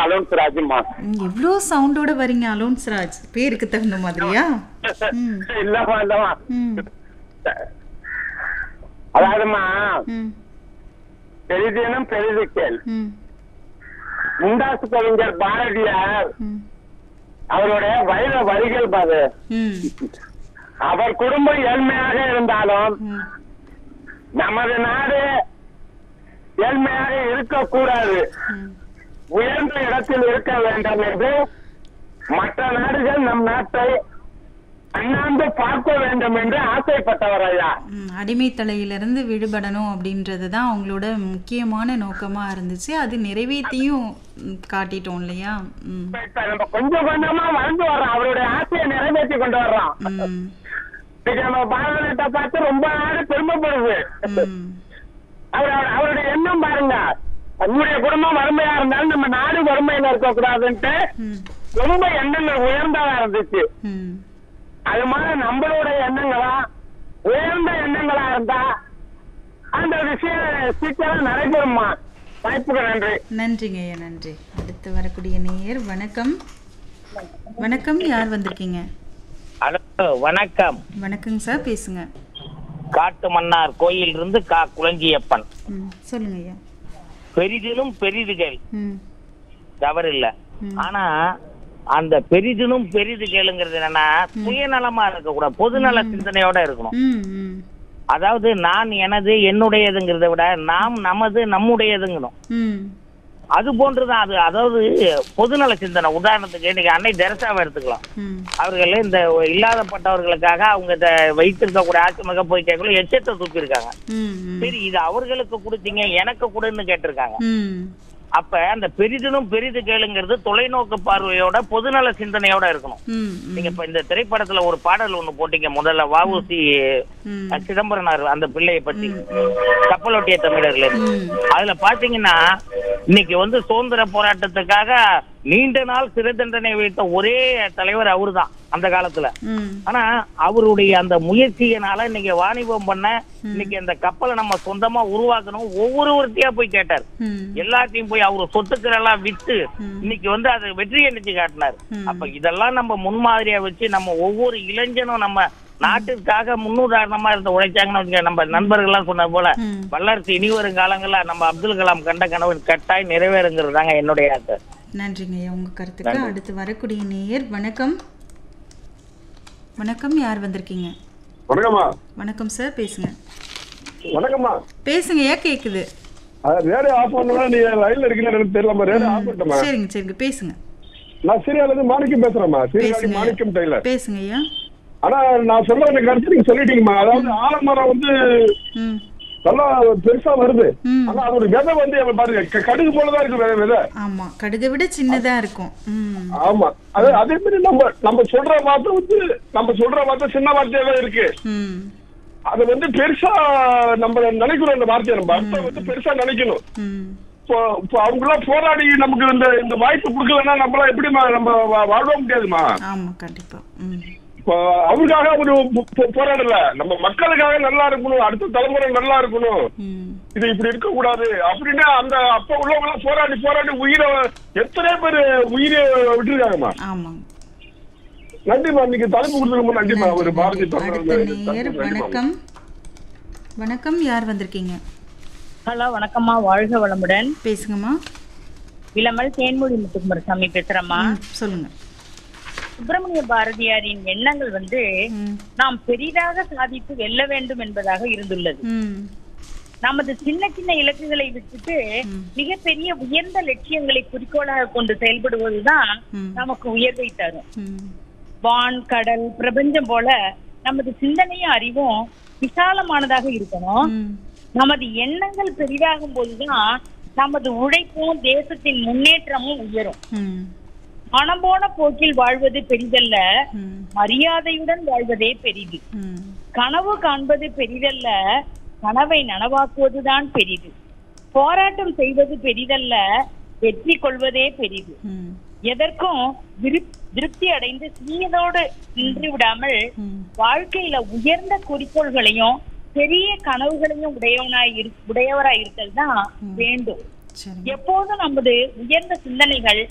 Allowance ராஜுமா ம், எவ்வளோ சவுண்டோட வரீங்க அலோன்ஸ் ராஜ் பேருக்கு தகுந்த மாதிரியா ம். இல்லம்மா இல்லம்மா ம் அதாவதுமா ம் பெரிதினும் பெரிது கேள் ம் முண்டாசு கவிஞர் பாரதியார் ம் அவருடைய வைர வரிகள் பாரு ம் அவர் குடும்பம் ஏழ்மையாக இருந்தாலும் ம் நமது நாடு ஏழ்மையாக இருக்கக்கூடாது ம் உயர்ந்த இடத்தில் இருக்க வேண்டும் என்று மற்ற நாடுகள் நம் நாட்டை அண்ணாந்து பார்க்க வேண்டும் என்று ஆசைப்பட்டவர் ஐயா ம், அடிமைத்தலையிலிருந்து விடுபடணும் அப்படின்றது தான் அவங்களோட முக்கியமான நோக்கமா இருந்துச்சு அது நிறைவேற்றியும் ம், காட்டிட்டோம் இல்லையா ம் இப்ப இப்ப நம்ம கொஞ்சம் கொஞ்சமா வளர்ந்து வர்றோம் அவருடைய ஆசையை நிறைவேற்றி கொண்டு வர்றோம் ம் இன்னைக்கு நம்ம பாரதத்தை பார்த்து ரொம்ப நாடு பெருமைப்படுது ம் அவர் அவர்- அவருடைய எண்ணம் பாருங்க நம்முடைய குடும்பம் வறுமையா இருந்தாலும் நம்ம நாடு வறுமையில இருக்க கூடாதுன்ட்டு ம் ரொம்ப எண்ணங்கள் உயர்ந்ததா இருந்துச்சு ம் அது மாதிரி நம்மளுடைய எண்ணங்களா உயர்ந்த எண்ணங்களா இருந்தா அந்த விஷயம் சீக்கிரம் நடைபெறுமா வாய்ப்புக்கு நன்றி நன்றிங்க ஐயா நன்றி அடுத்து வரக்கூடிய நேயர் வணக்கம் வணக்கம் யார் வந்திருக்கீங்க ஹலோ வணக்கம் வணக்கங்க சார் பேசுங்க காட்டு மன்னார் கோயில் இருந்து கா குளஞ்சியப்பன் ம் சொல்லுங்க ஐயா பெரிதிலும் பெரிதுகள் ம் தவறில்ல ம். ஆனா அந்த பெரிதிலும் பெரிது கேளுங்கிறது என்னன்னா சுயநலமா இருக்கக்கூடாது பொதுநல சிந்தனையோட இருக்கணும் ம் ம் அதாவது நான் எனது என்னுடையதுங்கிறத விட நாம் நமது நம்முடையதுங்கணும் ம் அது போன்றுதான் அது அதாவது பொதுநல சிந்தனை உதாரணத்துக்கு இன்னைக்கு அன்னை தெரசாவை எடுத்துக்கலாம் ம் அவர்கள் இந்த இல்லாதப்பட்டவர்களுக்காக அவங்க இந்த வைத்திருக்கக்கூடிய ஆசிரமக்க போய் கேட்கல எச்சத்தை தூக்கியிருக்காங்க ம் ம் சரி இது அவர்களுக்கு கொடுத்தீங்க எனக்கு கொடுன்னு கேட்டிருக்காங்க ம் அப்ப அந்த பெரிதிலும் பெரிது கேளுங்கிறது தொலைநோக்கு பார்வையோட பொதுநல சிந்தனையோட இருக்கணும் ம் நீங்க இப்ப இந்த திரைப்படத்துல ஒரு பாடல் ஒண்ணு போட்டீங்க முதல்ல வாவூசி ம் சிதம்பரனார் அந்த பிள்ளையை பத்தி கப்பலோட்டிய தமிழர்ல இருந்து. ம் அதுல பாத்தீங்கன்னா இன்னைக்கு வந்து சுதந்திர போராட்டத்துக்காக நீண்ட நாள் சிறை தண்டனை வைத்த ஒரே தலைவர் அவர்தான் அந்த காலத்துல ம் ஆனா அவருடைய அந்த முயற்சியினால இன்னைக்கு வாணிபம் பண்ண இன்னைக்கு அந்த கப்பலை நம்ம சொந்தமா உருவாக்கணும் ஒவ்வொருவர்த்தையா போய் கேட்டார் ம் எல்லாத்தையும் போய் அவரு சொத்துக்கள் எல்லாம் வித்து ம். இன்னைக்கு வந்து அதை வெற்றி எண்ணிச்சு காட்டினார் ம். அப்ப இதெல்லாம் நம்ம முன்மாதிரியா வச்சு நம்ம ஒவ்வொரு இளைஞனும் நம்ம நாட்டிற்காக முன்னுதாரணமா இருந்து உழைச்சாங்கன்னு வச்சுக்க, நம்ம நண்பர்கள் எல்லாம் சொன்ன போல ம். வல்லரசு இனி வரும் காலங்கள்ல நம்ம அப்துல் கலாம் கண்ட கனவு கட்டாய் நிறைவேறுங்கிறது தாங்க என்னுடைய ஆசை நன்றிங்க ஐயா உங்க கருத்துக்கு அடுத்து வரக்கூடிய நேயர் வணக்கம் வணக்கம் யார் வந்திருக்கீங்க வணக்கம்மா வணக்கம் சார் பேசுங்க வணக்கம்மா பேசுங்க ஐயா கேக்குது அது ரேடியோ ஆஃப் பண்ணா நீ லைன்ல இருக்கீங்கன்னு எனக்கு தெரியலம்மா ரேடியோ ஆஃப் பண்ணிட்டேம்மா சரிங்க சரிங்க பேசுங்க நான் சீரியால இருந்து மாணிக்கம் பேசுறேம்மா சீரியாலி பேசுங்க மாணிக்கம் டெய்லர் பேசுங்க ஐயா ஆனா நான் சொல்ல வேண்டிய கருத்து நீங்க சொல்லிட்டீங்கம்மா அதாவது ஆலமரம் வந்து ம் நல்லா பெருசா வருது ம். ஆனா அதோட விதை வந்து அவன் பாருங்க க- கடுகு போலதான் இருக்கு விதை விதை ஆமா கடுகை விட சின்னதா இருக்கும் ம் ஆமா அது அதே மாதிரி நம்ம நம்ம சொல்ற வார்த்தை வந்து நம்ம சொல்ற வார்த்தை சின்ன வார்த்தையா தான் இருக்கு ம் அது வந்து பெருசா நம்ம நினைக்கிறோம் இந்த வார்த்தையை நம்ம அர்த்தம் வந்து பெருசா நினைக்கணும் ம் இப்போ இப்போ அவங்களாம் போராடி நமக்கு இந்த இந்த வாய்ப்பு கொடுக்கலன்னா நம்மளாம் எப்படிமா நம்ம வா- வாழ முடியாதுமா ஆமா கண்டிப்பா ம் இப்போ அவருக்காக ஒரு போ- போ- போராடல நம்ம மக்களுக்காக நல்லா இருக்கணும் அடுத்த தலைமுறை நல்லா இருக்கணும் ம் இது இப்படி இருக்க கூடாது அப்படின்னு அந்த அப்ப உள்ளவங்க எல்லாம் போராடி போராடி உயிரை எத்தனை பேர் உயிரை விட்டுருக்காங்கம்மா ஆமாங்க நன்றிமா இன்னைக்கு தலைப்பு கொடுத்துருக்கோம் நன்றிமா ஒரு பாரதி அடுத்த நேயர் வணக்கம் வணக்கம் யார் வந்திருக்கீங்க ஹலோ வணக்கம்மா வாழ்க வளமுடன் பேசுங்கம்மா இளமல் தேன்மொழி முத்துக்குமாரசாமி பேசுறேம்மா ம் சொல்லுங்க சுப்பிரமணிய பாரதியாரின் எண்ணங்கள் வந்து ம் நாம் பெரிதாக சாதித்து வெல்ல வேண்டும் என்பதாக இருந்துள்ளது ம் நமது சின்ன சின்ன இலக்குகளை விட்டுட்டு மிகப்பெரிய உயர்ந்த லட்சியங்களை குறிக்கோளாக கொண்டு செயல்படுவதுதான் ம். நமக்கு உயர்வை தரும் ம் வான் கடல் பிரபஞ்சம் போல நமது சிந்தனையும் அறிவும் விசாலமானதாக இருக்கணும் ம் நமது எண்ணங்கள் பெரிதாகும் போதுதான் நமது உழைப்பும் தேசத்தின் முன்னேற்றமும் உயரும் ம் மனம் போன போக்கில் வாழ்வது பெரிதல்ல ம் மரியாதையுடன் வாழ்வதே பெரிது ம் கனவு காண்பது பெரிதல்ல கனவை நனவாக்குவதுதான் பெரிது போராட்டம் செய்வது பெரிதல்ல வெற்றி கொள்வதே பெரிது ம் எதற்கும் விருப்- திருப்தி அடைந்து சிறியதோடு நின்று விடாமல் ம் வாழ்க்கையில உயர்ந்த குறிக்கோள்களையும் பெரிய கனவுகளையும் உடையவனாய் இரு- உடையவராய் இருத்தல் தான் வேண்டும் சரி எப்போதும் நமது உயர்ந்த சிந்தனைகள்